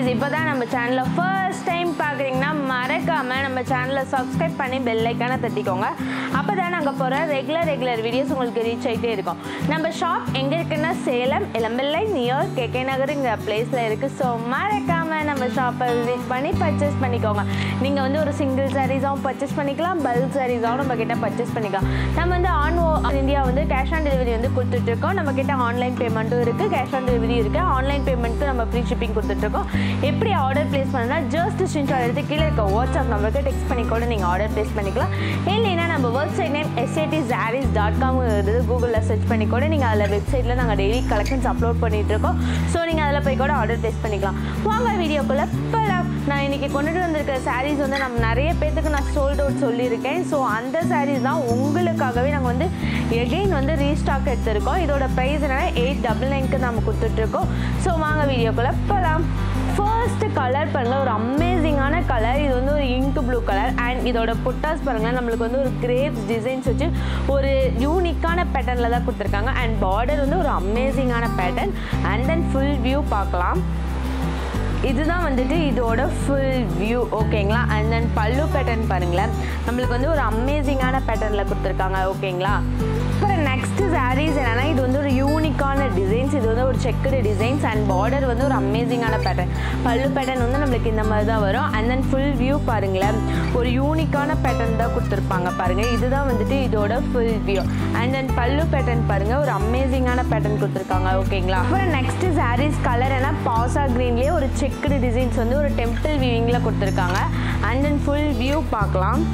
please இப்போ தான் நம்ம சேனலை ஃபர்ஸ்ட் டைம் பார்க்குறீங்கன்னா மறக்காமல் நம்ம சேனலை சப்ஸ்கிரைப் பண்ணி பெல் ஐக்கானை தட்டிக்கோங்க அப்போ தான் நாங்கள் போகிற ரெகுலர் ரெகுலர் வீடியோஸ் உங்களுக்கு ரீச் ஆகிட்டே இருக்கும் நம்ம ஷாப் எங்கே இருக்குன்னா சேலம் இளம்பிள்ளை நியர் கேகே நகருங்கிற பிளேஸில் இருக்குது ஸோ மறக்காமல் நம்ம ஷாப்பை விசிட் பண்ணி பர்ச்சேஸ் பண்ணிக்கோங்க நீங்கள் வந்து ஒரு சிங்கிள் சாரீஸாகவும் பர்ச்சேஸ் பண்ணிக்கலாம் பல்க் சாரீஸாகவும் நம்ம கிட்ட பர்ச்சேஸ் பண்ணிக்கலாம் நம்ம வந்து ஆன் இந்தியா வந்து கேஷ் ஆன் டெலிவரி வந்து கொடுத்துட்ருக்கோம் நம்ம கிட்ட ஆன்லைன் பேமெண்ட்டும் இருக்குது கேஷ் ஆன் டெலிவரி இருக்குது ஆன்லைன் பேமெண்ட்க்கு நம்ம ஃப்ரீ ஷிப்பிங் கொடுத்துட்ருக்கோம் எப்படி ஆர்டர் ப்ளேஸ் பண்ணணும்னா ஜஸ்ட் ஸ்க்ரீன்ஷாட் எடுத்து கீழே இருக்க வாட்ஸ்அப் நம்பருக்கு டெக்ஸ்ட் பண்ணி கூட நீங்கள் ஆர்டர் ப்ளேஸ் பண்ணிக்கலாம் இல்லைன்னா நம்ம website name SAD sarees dot com கூகுளில் சர்ச் பண்ணி கூட நீங்கள் அதில் வெப்சைட்டில் நாங்கள் டெய்லி கலெக்ஷன்ஸ் அப்லோட் பண்ணிட்டு இருக்கோம் ஸோ நீங்கள் அதில் போய் கூட ஆர்டர் ப்ளேஸ் பண்ணிக்கலாம் வாங்க வீடியோக்குள்ளே போகலாம் நான் இன்றைக்கி கொண்டுட்டு வந்திருக்க சாரீஸ் வந்து நம்ம நிறைய பேர்த்துக்கு நான் சோல்ட் அவுட் சொல்லியிருக்கேன் ஸோ அந்த சாரீஸ் தான் உங்களுக்காகவே நாங்கள் வந்து எகெயின் வந்து ரீஸ்டாக் எடுத்திருக்கோம் இதோட ப்ரைஸ் என்னன்னா எயிட் டபுள் நைன்க்கு நம்ம கொடுத்துட்ருக்கோம் ஸோ வாங்க வீடியோக்குள்ளே போகலாம் ஃபர்ஸ்ட் கலர் பாருங்க ஒரு அமேசிங்கான கலர் இது வந்து ஒரு இங்க் ப்ளூ கலர் அண்ட் இதோட புட்டாஸ் பாருங்களேன் நம்மளுக்கு வந்து ஒரு கிரேப்ஸ் டிசைன்ஸ் வச்சு ஒரு யூனிக்கான பேட்டர்னில் தான் கொடுத்துருக்காங்க அண்ட் பார்டர் வந்து ஒரு அமேசிங்கான pattern and then full view பார்க்கலாம் இதுதான் வந்துட்டு இதோட ஃபுல் வியூ ஓகேங்களா அண்ட் தென் பல்லு பேட்டர்ன் பாருங்களேன் நம்மளுக்கு வந்து ஒரு அமேசிங்கான பேட்டர்னில் கொடுத்துருக்காங்க ஓகேங்களா அப்புறம் நெக்ஸ்ட் சாரீஸ் என்னன்னா இது வந்து ஒரு யூனிக்கான டிசைன்ஸ் இது வந்து ஒரு செக்குடு டிசைன்ஸ் அண்ட் பார்டர் வந்து ஒரு அமேசிங்கான பேட்டர்ன் பல்லு பேட்டர்ன் வந்து நம்மளுக்கு இந்த மாதிரி தான் வரும் அண்ட் தென் ஃபுல் வியூ பாருங்களேன் ஒரு யூனிக்கான பேட்டர்ன் தான் கொடுத்துருப்பாங்க பாருங்க இதுதான் வந்துட்டு இதோட ஃபுல் வியூ அண்ட் தென் பல்லு பேட்டர்ன் பாருங்க ஒரு அமேசிங்கான பேட்டர்ன் கொடுத்துருக்காங்க ஓகேங்களா அப்புறம் நெக்ஸ்ட் சாரீஸ் கலர் என்ன பாசா க்ரீன்லேயே ஒரு செக்குடு டிசைன்ஸ் வந்து ஒரு டெம்பிள் வியூவிங்கில் கொடுத்துருக்காங்க அண்ட் தென் ஃபுல் வியூ பார்க்கலாம்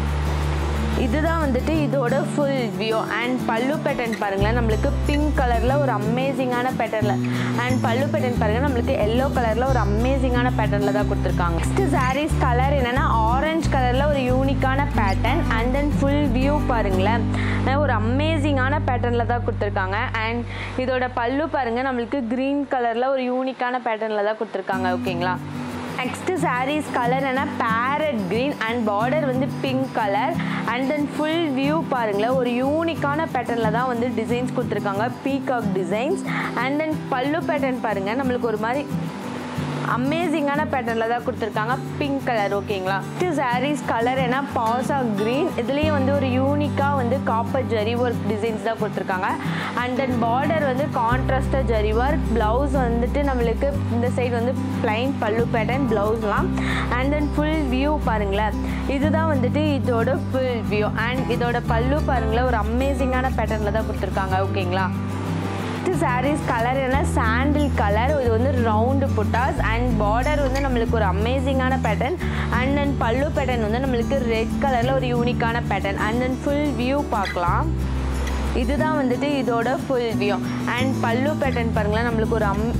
இதுதான் வந்துட்டு இதோட ஃபுல் வியூ அண்ட் பல்லு பேட்டர்ன் பாருங்களேன் நம்மளுக்கு பிங்க் கலரில் ஒரு அமேசிங்கான பேட்டர்னில் அண்ட் பல்லு பேட்டர்ன் பாருங்கள் நம்மளுக்கு எல்லோ கலரில் ஒரு அமேசிங்கான பேட்டர்னில் தான் கொடுத்துருக்காங்க நெக்ஸ்ட் சாரீஸ் கலர் என்னென்னா ஆரஞ்சு கலரில் ஒரு யூனிக்கான pattern and then full view பாருங்களேன் ஒரு அமேசிங்கான பேட்டர்னில் தான் கொடுத்துருக்காங்க அண்ட் இதோட பல்லு பாருங்கள் நம்மளுக்கு க்ரீன் கலரில் ஒரு யூனிக்கான பேட்டர்னில் தான் கொடுத்துருக்காங்க ஓகேங்களா நெக்ஸ்ட்டு சாரீஸ் கலர் என்ன பேரட் க்ரீன் அண்ட் பார்டர் வந்து pink colour and then full view பாருங்களேன் ஒரு யூனிக்கான பேட்டர்னில் தான் வந்து டிசைன்ஸ் கொடுத்துருக்காங்க பீகாக் டிசைன்ஸ் அண்ட் தென் பல்லு பேட்டர்ன் பாருங்கள் நம்மளுக்கு ஒரு மாதிரி அமேசிங்கான பேட்டர்னில் தான் கொடுத்துருக்காங்க பிங்க் கலர் ஓகேங்களா நெக்ஸ்ட் சாரீஸ் கலர் என்ன பாசா க்ரீன் இதுலேயும் வந்து ஒரு யூனிக்காக வந்து காப்பர் ஜரி ஒர்க் டிசைன்ஸ் தான் கொடுத்துருக்காங்க அண்ட் தென் பார்டர் வந்து கான்ட்ராஸ்டாக ஜரி ஒர்க் ப்ளவுஸ் வந்துட்டு நம்மளுக்கு இந்த சைடு வந்து பிளைன் பல்லு பேட்டர்ன் ப்ளவுஸ்லாம் அண்ட் தென் ஃபுல் வியூ பாருங்களேன் இதுதான் வந்துட்டு இதோட ஃபுல் வியூ அண்ட் இதோட பல்லு பாருங்களேன் ஒரு அமேசிங்கான பேட்டர்னில் தான் கொடுத்துருக்காங்க ஓகேங்களா நெக்ஸ்ட் சாரீஸ் கலர் என்ன சாண்டில் கலர் இது வந்து ரவுண்டு புட்டாஸ் அண்ட் பார்டர் வந்து நம்மளுக்கு ஒரு அமேசிங்கான பேட்டர்ன் அண்ட் தென் பல்லு பேட்டர்ன் வந்து நம்மளுக்கு ரெட் கலரில் ஒரு யூனிக்கான pattern and then full view பார்க்கலாம் இதுதான் வந்துட்டு இதோட ஃபுல் வியூ அண்ட் பல்லு பேட்டர்ன் பாருங்களேன் நம்மளுக்கு ஒரு அம்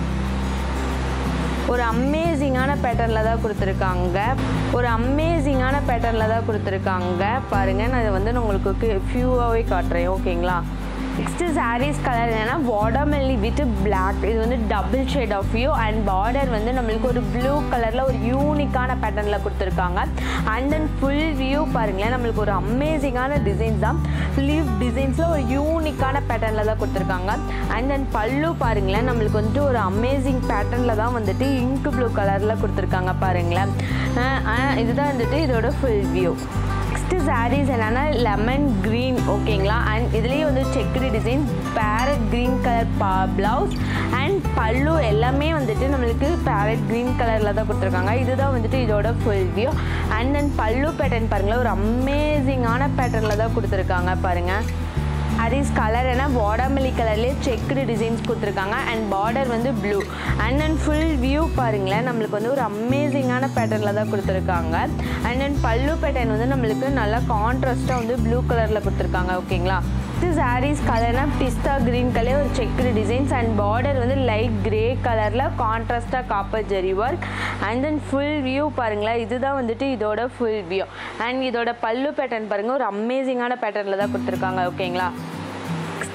ஒரு அமேசிங்கான பேட்டர்னில் தான் கொடுத்துருக்காங்க ஒரு அமேசிங்கான பேட்டர்னில் தான் கொடுத்துருக்காங்க பாருங்கள் நான் இதை வந்து நான் உங்களுக்கு ஃபியூவாகவே காட்டுறேன் ஓகேங்களா நெக்ஸ்ட்டு சாரீஸ் கலர் என்னென்னா வாட்டர்மெல்லி வித் பிளாக் இது வந்து double shade of view and border வந்து நம்மளுக்கு ஒரு ப்ளூ கலரில் ஒரு யூனிக்கான பேட்டர்னில் கொடுத்துருக்காங்க அண்ட் தென் ஃபுல் வியூ பாருங்களேன் நம்மளுக்கு ஒரு அமேசிங்கான டிசைன்ஸ் தான் லீவ் டிசைன்ஸில் ஒரு யூனிக்கான பேட்டர்னில் தான் கொடுத்துருக்காங்க அண்ட் தென் பல்லு பாருங்களேன் நம்மளுக்கு வந்துட்டு ஒரு அமேசிங் பேட்டர்னில் தான் வந்துட்டு இங்க் ப்ளூ கலரில் கொடுத்துருக்காங்க பாருங்களேன் இதுதான் வந்துட்டு இதோட ஃபுல் வியூ நெக்ஸ்ட்டு சாரீஸ் என்னென்னா லெமன் க்ரீன் ஓகேங்களா அண்ட் இதுலேயே வந்து checked design parrot green colour பா ப்ளவுஸ் அண்ட் பல்லு எல்லாமே வந்துட்டு நம்மளுக்கு பேரட் க்ரீன் கலரில் தான் கொடுத்துருக்காங்க இதுதான் வந்துட்டு இதோட ஃபுல் வியூ அண்ட் தென் பல்லு பேட்டர்ன் பாருங்களேன் ஒரு அமேசிங்கான பேட்டர்னில் தான் கொடுத்துருக்காங்க பாருங்கள் அரிஸ் கலர் என்ன வாடாமல்லி கலர்லேயே செக்குடு டிசைன்ஸ் கொடுத்துருக்காங்க அண்ட் பார்டர் வந்து blue and then full view பாருங்களேன் நம்மளுக்கு வந்து ஒரு அமேசிங்கான பேட்டர்னில் தான் கொடுத்துருக்காங்க அண்ட் தென் பல்லு பேட்டர்ன் வந்து நம்மளுக்கு நல்லா கான்ட்ராஸ்ட்டாக வந்து ப்ளூ கலரில் கொடுத்துருக்காங்க ஓகேங்களா இது சாரீஸ் கலர்னா பிஸ்தா க்ரீன் கலர் ஒரு செக்குடு டிசைன்ஸ் அண்ட் பார்டர் வந்து லைட் கிரே கலரில் கான்ட்ராஸ்டாக copper zari work and then full view பாருங்களேன் இதுதான் வந்துட்டு இதோட ஃபுல் வியூ அண்ட் இதோட பல்லு பேட்டர்ன் பாருங்கள் ஒரு அமேசிங்கான பேட்டர்னில் தான் கொடுத்துருக்காங்க ஓகேங்களா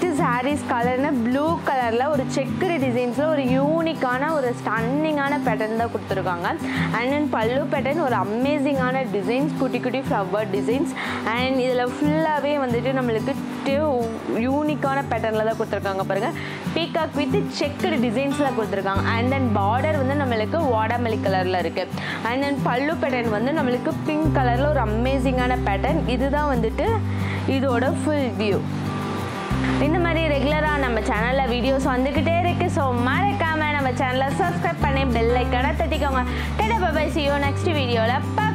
நெக்ஸ்ட்டு சாரீஸ் கலர்னு ப்ளூ கலரில் ஒரு செக்குடு டிசைன்ஸில் ஒரு யூனிக்கான ஒரு ஸ்டன்னிங்கான பேட்டர்ன் தான் கொடுத்துருக்காங்க அண்ட் தென் பல்லு பேட்டர்ன் ஒரு அமேசிங்கான டிசைன்ஸ் குட்டி குட்டி ஃப்ளவர் டிசைன்ஸ் அண்ட் இதில் ஃபுல்லாகவே வந்துட்டு நம்மளுக்கு யூனிக்கான பேட்டர்னில் தான் கொடுத்துருக்காங்க பாருங்கள் பீகாக் வித் செக்குடு டிசைன்ஸில் கொடுத்துருக்காங்க அண்ட் தென் பார்டர் வந்து நம்மளுக்கு வாடாமல்லி கலரில் இருக்குது அண்ட் தென் பல்லு பேட்டர்ன் வந்து நம்மளுக்கு பிங்க் கலரில் ஒரு அமேசிங்கான பேட்டர்ன் இதுதான் வந்துட்டு இதோட ஃபுல் வியூ இந்த மாதிரி ரெகுலராக நம்ம சேனலில் வீடியோஸ் வந்துக்கிட்டே இருக்கு ஸோ மறக்காமல் நம்ம சேனலை சப்ஸ்கிரைப் பண்ணி பெல் ஐக்கனை தட்டிக்கோங்க டெடா பை சி யூ நெக்ஸ்ட் வீடியோவில்